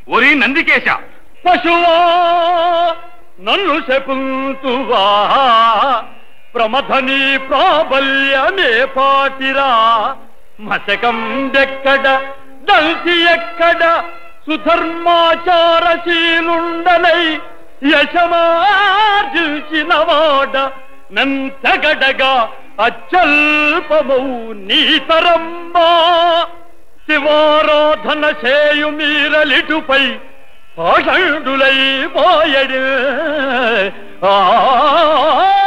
ఓరి నందికేశ పశువా నన్ను శకుంతువా ప్రమథని ప్రాబల్యమే పాటిరా మశకం దెక్కడ దంతి ఎక్కడ సుధర్మాచారశీలుండనై యశమార్జించిన వాడ నంతగడగా అత్యల్పమౌ నీతరంబా శివారాధన చేయు మీరలిటుపై పాషండులై పోయడు ఆ